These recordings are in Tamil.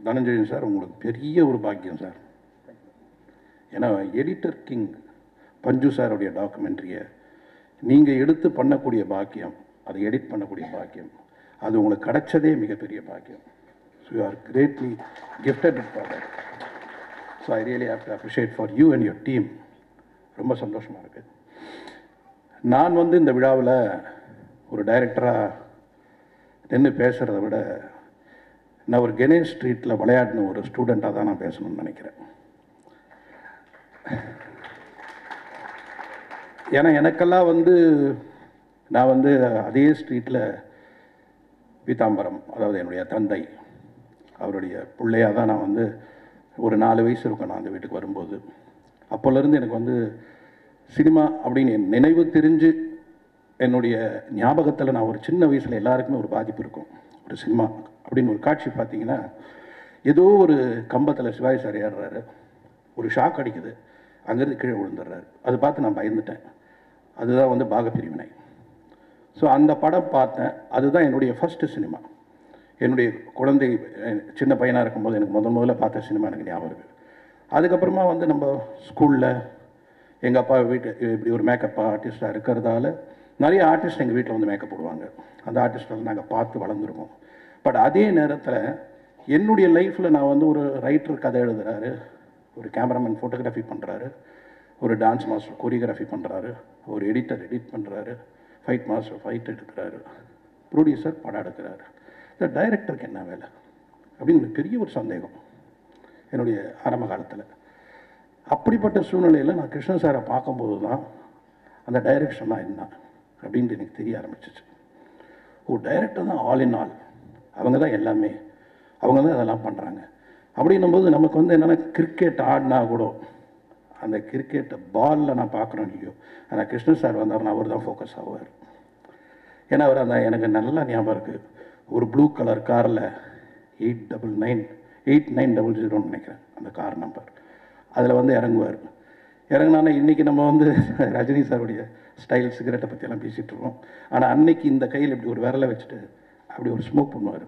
தனஞ்சயன் சார் உங்களுக்கு பெரிய ஒரு பாக்கியம் சார் ஏன்னா எடிட்டர் கிங் பஞ்சு சாருடைய டாக்குமெண்ட்ரியை நீங்கள் எடுத்து பண்ணக்கூடிய பாக்கியம் அதை எடிட் பண்ணக்கூடிய பாக்கியம் அது உங்களுக்கு கிடைச்சதே மிகப்பெரிய பாக்கியம் so you are greatly gifted for that so I really have to appreciate for you and your team ரொம்ப சந்தோஷமாக இருக்குது நான் வந்து இந்த விழாவில் ஒரு டைரக்டராக நின்று பேசுகிறத விட நான் ஒரு கணேஷ் ஸ்ட்ரீட்டில் விளையாடின ஒரு ஸ்டூடெண்ட்டாக தான் நான் பேசணும்னு நினைக்கிறேன் ஏன்னா எனக்கெல்லாம் வந்து நான் வந்து அதே ஸ்ட்ரீட்டில் பீதாம்பரம் அதாவது என்னுடைய தந்தை அவருடைய பிள்ளையாக தான் நான் வந்து ஒரு நாலு வயசு இருக்கும் நான் அந்த வீட்டுக்கு வரும்போது அப்போலேருந்து எனக்கு வந்து சினிமா அப்படின்னு என் நினைவு தெரிஞ்சு என்னுடைய ஞாபகத்தில் நான் ஒரு சின்ன வயசில் எல்லாருக்குமே ஒரு பாதிப்பு இருக்கும் ஒரு சினிமா அப்படின்னு ஒரு காட்சி பார்த்தீங்கன்னா ஏதோ ஒரு கம்பத்தில் சிவாஜி சார் ஏறுறாரு ஒரு ஷாக் அடிக்குது அங்கேருந்து கீழே விழுந்துடுறாரு அதை பார்த்து நான் பயந்துட்டேன் அதுதான் வந்து பாகப்பிரிவினை ஸோ அந்த படம் பார்த்தேன் அதுதான் என்னுடைய ஃபஸ்ட்டு சினிமா என்னுடைய குழந்தை அஹ், சின்ன பையனாக இருக்கும்போது எனக்கு முதல் முதல்ல பார்த்த சினிமா எனக்கு ஞாபகம் இருக்குது அதுக்கப்புறமா வந்து நம்ம ஸ்கூலில் எங்கள் அப்பா வீட்டு இப்படி ஒரு மேக்கப் ஆர்டிஸ்டாக இருக்கிறதால நிறைய ஆர்டிஸ்ட் எங்கள் வீட்டில் வந்து மேக்கப் போடுவாங்க அந்த ஆர்டிஸ்டெல்லாம் நாங்கள் பார்த்து வளர்ந்துருக்கோம் பட் அதே நேரத்தில் என்னுடைய லைஃப்பில் நான் வந்து ஒரு ரைட்டர் கதை எழுதுறாரு ஒரு கேமராமேன் ஃபோட்டோகிராஃபி பண்ணுறாரு ஒரு டான்ஸ் மாஸ்டர் கொரியோகிராஃபி பண்ணுறாரு ஒரு எடிட்டர் எடிட் பண்ணுறாரு ஃபைட் மாஸ்டர் ஃபைட் எடுக்கிறாரு ப்ரொடியூசர் படம் எடுக்கிறாரு இந்த டைரக்டருக்கு என்ன வேலை அப்படின்னு ஒரு பெரிய ஒரு சந்தேகம் என்னுடைய ஆரம்ப காலத்தில் அப்படிப்பட்ட சூழ்நிலையில் நான் கிருஷ்ண சாரை பார்க்கும்போது தான் அந்த டைரக்ஷன்லாம் என்ன அப்படின்ட்டு எனக்கு தெரிய ஆரம்பிச்சிச்சு ஒரு டைரக்டர் தான் ஆல் இன் ஆல் அவங்க தான் எல்லாமே அவங்க தான் அதெல்லாம் பண்ணுறாங்க அப்படின்னும்போது நமக்கு வந்து என்னென்னா கிரிக்கெட் ஆடினா கூட அந்த கிரிக்கெட்டை பாலில் நான் பார்க்குறேன் இல்லையோ ஆனால் கிருஷ்ண சார் வந்தார்னா அவர் தான் ஃபோக்கஸ் ஆவார் ஏன்னா அவர் அந்த எனக்கு நல்லா ஞாபகம் இருக்குது ஒரு ப்ளூ கலர் காரில் eight double nine eight nine double ஜீரோன்னு நினைக்கிறேன் அந்த கார் நம்பர் அதில் வந்து இறங்குவார் இறங்குனானா இன்றைக்கி நம்ம வந்து ரஜினி சாருடைய ஸ்டைல் சிகரெட்டை பற்றியெல்லாம் பேசிகிட்டு இருக்கோம் ஆனால் அன்னைக்கு இந்த கையில் இப்படி ஒரு விரலை வச்சுட்டு அப்படி ஒரு ஸ்மோக் பண்ணுவார்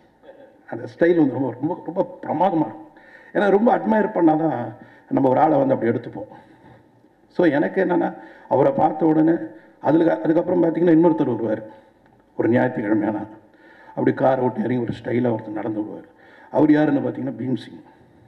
அந்த ஸ்டைல் வந்து ரொம்ப ரொம்ப ரொம்ப பிரமாதமாக இருக்கும் ஏன்னா ரொம்ப அட்மையர் பண்ணால் தான் நம்ம ஒரு ஆளை வந்து அப்படி எடுத்துப்போம் ஸோ எனக்கு என்னென்னா அவரை பார்த்த உடனே அதில் அதுக்கப்புறம் பார்த்தீங்கன்னா இன்னொருத்தர் வருவார் ஒரு ஞாயிற்றுக்கிழமையானா அப்படி கார் ஓட்டி இறங்கி ஒரு ஸ்டைலாக ஒருத்தர் நடந்து விடுவார் அவர் யாருன்னு பார்த்தீங்கன்னா பீம் சிங்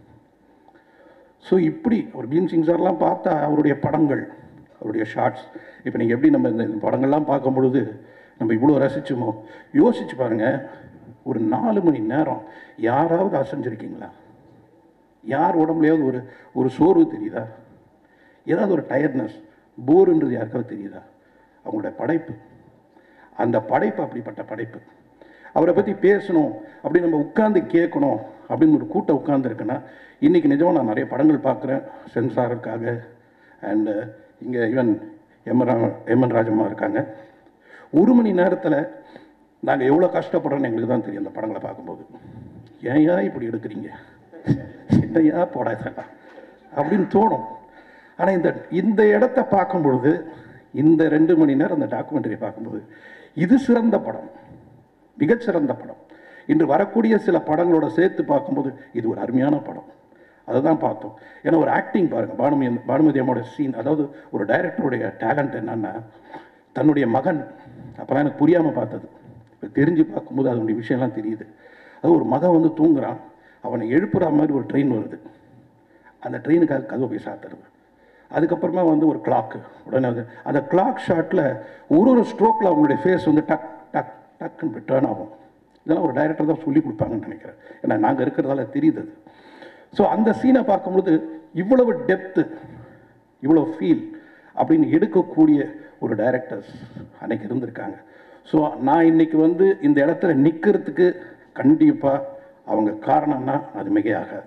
ஸோ இப்படி ஒரு பீம் சிங் சார்லாம் பார்த்தா அவருடைய படங்கள் அவருடைய ஷார்ட்ஸ் இப்போ நீங்கள் எப்படி நம்ம இந்த இந்த படங்கள்லாம் பார்க்கும் பொழுது நம்ம இவ்வளோ ரசிச்சோமோ யோசிச்சு பாருங்கள் ஒரு நாலு மணி நேரம் யாராவது அசைஞ்சிருக்கீங்களா யார் உடம்புலையாவது ஒரு ஒரு சோர்வு தெரியுதா ஏதாவது ஒரு டயர்ட்னஸ் போருன்றது யாருக்காவது தெரியுதா அவங்களோட படைப்பு அந்த படைப்பு அப்படிப்பட்ட படைப்பு அவரை பற்றி பேசணும் அப்படி நம்ம உட்கார்ந்து கேட்கணும் அப்படின்னு ஒரு கூட்டம் உட்கார்ந்துருக்குன்னா இன்றைக்கி நிஜமாக நான் நிறைய படங்கள் பார்க்குறேன் சென்சாருக்காக அண்டு இங்கே ஈவன் எம்என் ரா எம்என் ராஜம்மா இருக்காங்க ஒரு மணி நேரத்தில் நாங்கள் எவ்வளோ கஷ்டப்படுறோன்னு எங்களுக்கு தான் தெரியும் அந்த படங்களை பார்க்கும்போது ஏன் ஏன் இப்படி எடுக்கிறீங்க என்னையா போடாதா அப்படின்னு தோணும் ஆனால் இந்த இந்த இடத்த பார்க்கும் பொழுது இந்த ரெண்டு மணி நேரம் அந்த டாக்குமெண்டரி பார்க்கும்போது இது சிறந்த படம் மிகச்சிறந்த படம் இன்று வரக்கூடிய சில படங்களோட சேர்த்து பார்க்கும்போது இது ஒரு அருமையான படம் அதை தான் பார்த்தோம் ஏன்னா ஒரு ஆக்டிங் பாருங்கள் பானுமதி பானுமதி அம்மாவோட சீன் அதாவது ஒரு டைரக்டருடைய டேலண்ட் என்னன்னா தன்னுடைய மகன் அப்போலாம் எனக்கு புரியாமல் பார்த்தது இப்போ தெரிஞ்சு பார்க்கும்போது அதனுடைய விஷயம்லாம் தெரியுது அது ஒரு மகன் வந்து தூங்குறான் அவனை எழுப்புற மாதிரி ஒரு ட்ரெயின் வருது அந்த ட்ரெயினுக்காக கதவை போய் சாத்துறது அதுக்கப்புறமா வந்து ஒரு கிளாக்கு உடனே அது அந்த கிளாக் ஷாட்டில் ஒரு ஒரு ஸ்ட்ரோக்கில் அவங்களுடைய ஃபேஸ் வந்து டக் டக் டக்குன்னு டேர்ன் ஆகும் இதெல்லாம் ஒரு டைரக்டர் தான் சொல்லி கொடுப்பாங்கன்னு நினைக்கிறேன் ஏன்னா நாங்கள் இருக்கிறதால தெரியுது அது ஸோ அந்த சீனை பார்க்கும்பொழுது இவ்வளவு டெப்த்து இவ்வளோ ஃபீல் அப்படின்னு எடுக்கக்கூடிய ஒரு டைரக்டர்ஸ் அன்னைக்கு இருந்திருக்காங்க ஸோ நான் இன்னைக்கு வந்து இந்த இடத்துல நிற்கிறதுக்கு கண்டிப்பாக அவங்க காரணம்னா அது மிகையாகாது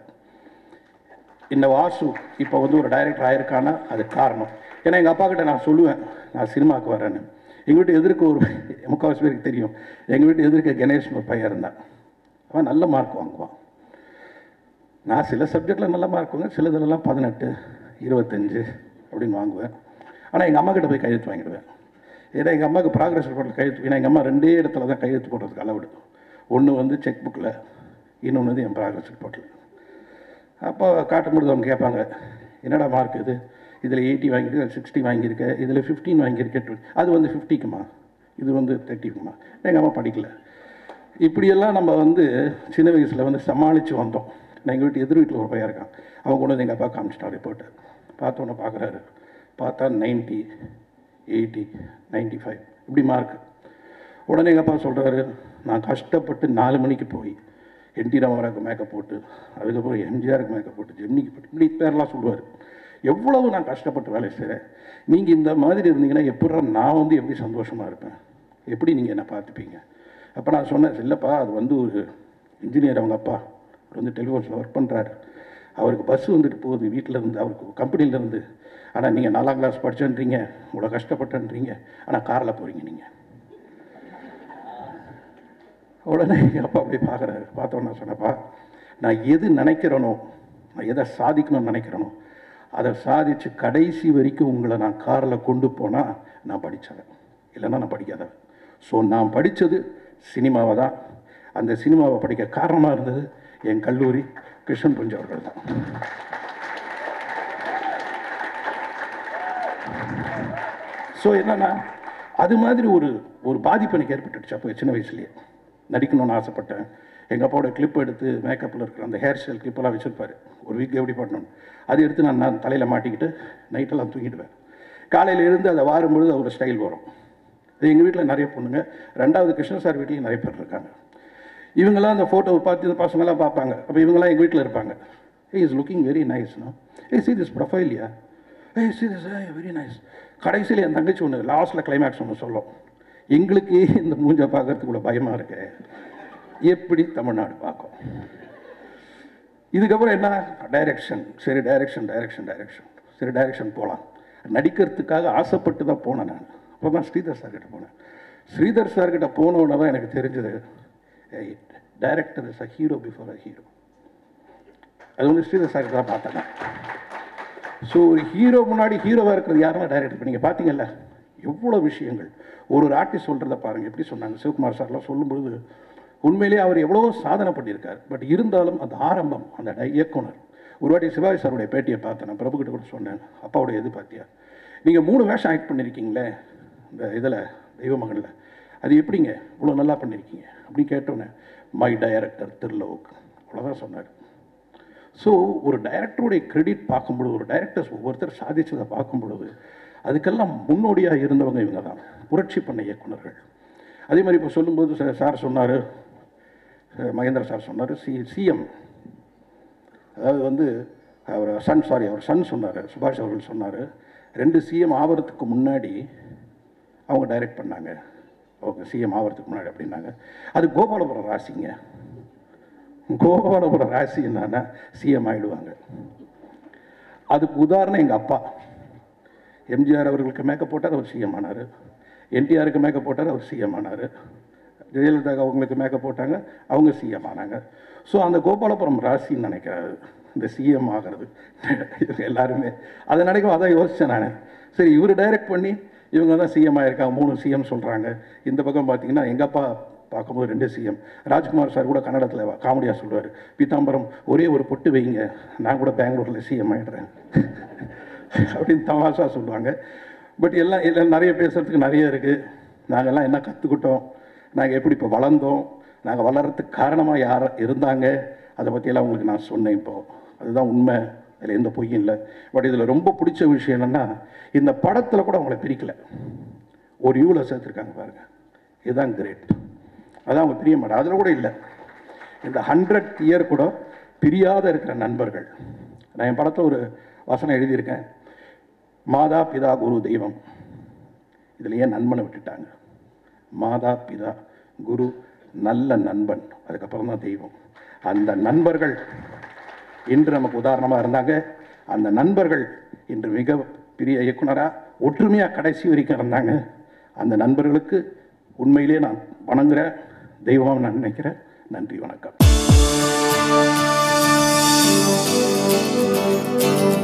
இந்த வாசு இப்போ வந்து ஒரு டைரக்டர் ஆயிருக்கானா அது காரணம் ஏன்னா எங்கள் அப்பா கிட்ட நான் சொல்லுவேன் நான் சினிமாவுக்கு வரேன்னு எங்கள் வீட்டு எதிர்க்க ஒரு முக்கால்வாசி பேருக்கு தெரியும் எங்கள் வீட்டு எதிர்க்க கணேஷ் ஒரு பையன் இருந்தான் அவன் நல்ல மார்க் வாங்குவான் நான் சில சப்ஜெக்டில் நல்ல மார்க் வாங்குவேன் சில இதிலலாம் பதினெட்டு இருபத்தஞ்சு அப்படின்னு வாங்குவேன் ஆனால் எங்கள் அம்மா கிட்ட போய் கையெழுத்து வாங்கிடுவேன் ஏன்னா எங்கள் அம்மாவுக்கு ப்ராக்ரஸ் ரிப்போர்ட்டில் கையெழுத்து ஏன்னா எங்கள் அம்மா ரெண்டே இடத்துல தான் கையெழுத்து போடுறதுக்கு அளவுடு ஒன்று வந்து செக் புக்கில் இன்னொன்று வந்து என் ப்ராக்ரஸ் ரிப்போர்ட்டில் அப்போ காட்டும்பொழுது அவங்க கேட்பாங்க என்னடா மார்க் இது இதில் எயிட்டி வாங்கியிருக்கு சிக்ஸ்டி வாங்கியிருக்க இதில் ஃபிஃப்டீன் வாங்கியிருக்க அது வந்து ஃபிஃப்டிக்குமா இது வந்து தேர்ட்டிக்குமா எங்கள் அம்மா படிக்கல இப்படியெல்லாம் நம்ம வந்து சின்ன வயசில் வந்து சமாளித்து வந்தோம் நான் எங்கள் வீட்டு எதிர் வீட்டில் ஒரு பையன் இருக்கான் அவன் கொண்டு வந்து எங்கள் அப்பா காமிச்சிட்டான் ரிப்போர்ட்டு பார்த்தோன்னே பார்க்குறாரு பார்த்தா நைன்ட்டி எயிட்டி நைன்ட்டி ஃபைவ் இப்படி மார்க் உடனே எங்கள் அப்பா சொல்கிறாரு நான் கஷ்டப்பட்டு நாலு மணிக்கு போய் என்டி ராமராவுக்கு மேக்கப் போட்டு அதுக்கப்புறம் எம்ஜிஆருக்கு மேக்கப் போட்டு ஜெமினிக்கு போட்டு இப்படி பேர்லாம் சொல்லுவார் எவ்வளவு நான் கஷ்டப்பட்டு வேலை செய்கிறேன் நீங்கள் இந்த மாதிரி இருந்தீங்கன்னா எப்படி நான் வந்து எப்படி சந்தோஷமாக இருப்பேன் எப்படி நீங்கள் என்ன பார்த்துப்பீங்க அப்போ நான் சொன்னேன் இல்லைப்பா அது வந்து ஒரு இன்ஜினியர் அவங்க அப்பா அவர் வந்து டெலிஃபோன்ஸில் ஒர்க் பண்ணுறாரு அவருக்கு பஸ் வந்துட்டு போகுது வீட்டில் இருந்து அவருக்கு கம்பெனியில் இருந்து ஆனால் நீங்கள் நாலாம் கிளாஸ் படிச்சேன்றீங்க இவ்வளோ கஷ்டப்பட்டேன்றீங்க ஆனால் காரில் போகிறீங்க நீங்கள் உடனே எங்கள் அப்பா அப்படி பார்க்குறாரு பார்த்தோன்னே நான் சொன்னப்பா நான் எது நினைக்கிறேனோ நான் எதை சாதிக்கணும்னு நினைக்கிறேனோ அதை சாதித்து கடைசி வரைக்கும் உங்களை நான் காரில் கொண்டு போனால் நான் படித்தவன் இல்லைன்னா நான் படிக்காதவன் ஸோ நான் படித்தது சினிமாவை தான் அந்த சினிமாவை படிக்க காரணமாக இருந்தது என் கல்லூரி கிருஷ்ணன் புஞ்சு அவர்கள் தான் ஸோ என்னன்னா அது மாதிரி ஒரு ஒரு பாதிப்பு எனக்கு ஏற்பட்டுடுச்சு அப்போ சின்ன வயசுலேயே நடிக்கணும்னு ஆசைப்பட்டேன் எங்கள் அப்பாவோட கிளிப் எடுத்து மேக்கப்பில் இருக்கிற அந்த ஹேர் ஸ்டைல் கிளிப்பெல்லாம் வச்சுருப்பாரு ஒரு வீக் எப்படி பண்ணணும் அது எடுத்து நான் நான் தலையில் மாட்டிக்கிட்டு நைட்டெல்லாம் தூங்கிடுவேன் காலையில் எழுந்து அதை வாரும்பொழுது ஒரு ஸ்டைல் வரும் இது எங்கள் வீட்டில் நிறைய பொண்ணுங்க ரெண்டாவது கிருஷ்ண சார் வீட்லேயும் நிறைய பேர் இருக்காங்க இவங்கெல்லாம் அந்த ஃபோட்டோவை பார்த்து இந்த பசங்களாம் பார்ப்பாங்க அப்போ இவங்கெல்லாம் எங்கள் வீட்டில் இருப்பாங்க ஏ இஸ் லுக்கிங் வெரி நைஸ்னா ஏ சி திஸ் ப்ரொஃபைல்யா hey see this very nice கடைசியில் என் தங்கச்சி ஒன்று லாஸ்ட்டில் கிளைமேக்ஸ் ஒன்று சொல்லும் எங்களுக்கே இந்த மூஞ்சை பார்க்கறதுக்கு இவ்வளோ பயமாக இருக்கு எப்படி தமிழ்நாடு பார்க்கும் இதுக்கப்புறம் என்ன டைரக்ஷன் சரி டைரக்ஷன் டைரக்ஷன் டைரக்ஷன் சரி டைரக்ஷன் போகலாம் நடிக்கிறதுக்காக ஆசைப்பட்டு தான் போனேன் நான் அப்போ தான் ஸ்ரீதர் சார்கிட்ட போனேன் ஸ்ரீதர் சார்கிட்ட போனோன்னு தான் எனக்கு தெரிஞ்சது director is a hero before a hero அது வந்து ஸ்ரீதர் சார்கிட்ட தான் பார்த்தேன் நான் ஸோ ஒரு ஹீரோ முன்னாடி ஹீரோவாக இருக்கிறது யாருன்னா டைரக்டர் இப்போ நீங்கள் பார்த்தீங்கல்ல எவ்வளோ விஷயங்கள் ஒரு ஒரு ஆர்டிஸ்ட் சொல்கிறத பாருங்கள் எப்படி சொன்னாங்க சிவகுமார் சார்லாம் சொல்லும்பொழுது உண்மையிலேயே அவர் எவ்வளவோ சாதனை பண்ணியிருக்கார் பட் இருந்தாலும் அந்த ஆரம்பம் அந்த டை- இயக்குனர் ஒரு வாட்டி சிவாஜி சாருடைய பேட்டியை பார்த்தேன் நான் பிரபுக்கிட்ட கூட சொன்னேன் அப்பாவுடைய இது பார்த்தியா நீங்கள் மூணு வேஷம் ஆக்ட் பண்ணியிருக்கீங்களே இந்த இதில் தெய்வமகனில் அது எப்படிங்க இவ்வளோ நல்லா பண்ணியிருக்கீங்க அப்படின்னு கேட்டோன்னே மை டைரக்டர் திருலோக் அவ்வளோதான் சொன்னார் ஸோ ஒரு டைரக்டருடைய கிரெடிட் பார்க்கும்பொழுது ஒரு டைரக்டர்ஸ் ஒவ்வொருத்தர் சாதிச்சதை பார்க்கும் பொழுது அதுக்கெல்லாம் முன்னோடியாக இருந்தவங்க இவங்க தான் புரட்சி பண்ண இயக்குனர்கள் அதே மாதிரி இப்போ சொல்லும்போது சா- சார் சொன்னார் மகேந்திர சார் சொன்னார் சி சிஎம் அதாவது வந்து அவர் சன் சாரி அவர் சன் சொன்னார் சுபாஷ் அவர்கள் சொன்னார் ரெண்டு சிஎம் ஆவறதுக்கு முன்னாடி அவங்க டைரக்ட் பண்ணாங்க ஓகே சிஎம் ஆவறதுக்கு முன்னாடி அப்படின்னாங்க அது கோபாலபுரம் ராசிங்க கோபாலபுரம் ராசி என்னன்னா சிஎம் ஆயிடுவாங்க அதுக்கு உதாரணம் எங்கள் அப்பா எம்ஜிஆர் அவர்களுக்கு மேக்கப் போட்டார் அவர் சிஎம் ஆனார் என்டிஆருக்கு மேக்கப் போட்டார் அவர் சிஎம் ஆனார் ஜெயலலிதா அவங்களுக்கு மேக்கப் போட்டாங்க அவங்க சிஎம் ஆனாங்க ஸோ அந்த கோபாலபுரம் ராசின்னு நினைக்கிறாரு இந்த சிஎம் ஆகிறது இவங்க எல்லாருமே அதை நினைக்கும் அதான் யோசித்தேன் நான் சரி இவர் டைரக்ட் பண்ணி இவங்க தான் சிஎம் ஆயிருக்காங்க மூணு சிஎம் சொல்கிறாங்க இந்த பக்கம் பார்த்தீங்கன்னா எங்கள் அப்பா பார்க்கும்போது ரெண்டு சிஎம் ராஜ்குமார் சார் கூட கன்னடத்தில் காமெடியாக சொல்லுவார் பீதாம்பரம் ஒரே ஒரு பொட்டு வைங்க நான் கூட பெங்களூரில் சிஎம் ஆகிடுறேன் அப்படின்னு தமாஷா சொல்லுவாங்க பட் எல்லாம் எல்லாம் நிறைய பேசுகிறதுக்கு நிறைய இருக்குது நாங்கள்லாம் என்ன கற்றுக்கிட்டோம் நாங்கள் எப்படி இப்போ வளர்ந்தோம் நாங்கள் வளர்கிறதுக்கு காரணமாக யார் இருந்தாங்க அதை பற்றியெல்லாம் உங்களுக்கு நான் சொன்னேன் இப்போது அதுதான் உண்மை அதில் எந்த பொய்யும் இல்லை பட் இதில் ரொம்ப பிடிச்ச விஷயம் என்னென்னா இந்த படத்தில் கூட அவங்கள பிரிக்கல ஒரு யூவில் சேர்த்துருக்காங்க பாருங்கள் இதுதான் கிரேட் அதான் அவங்க பிரிய மாட்டாங்க அதில் கூட இல்லை இந்த ஹண்ட்ரட் இயர் கூட பிரியாத இருக்கிற நண்பர்கள் நான் என் படத்தில் ஒரு வசனம் எழுதியிருக்கேன் மாதா பிதா குரு தெய்வம் இதில் ஏன் நண்பனை விட்டுட்டாங்க மாதா பிதா குரு நல்ல நண்பன் அதுக்கப்புறம் தான் தெய்வம் அந்த நண்பர்கள் இன்று நமக்கு உதாரணமாக இருந்தாங்க அந்த நண்பர்கள் இன்று மிக பெரிய இயக்குனராக ஒற்றுமையாக கடைசி வரைக்கும் இருந்தாங்க அந்த நண்பர்களுக்கு உண்மையிலே நான் வணங்குறேன் தெய்வமாக நான் நினைக்கிறேன் நன்றி வணக்கம்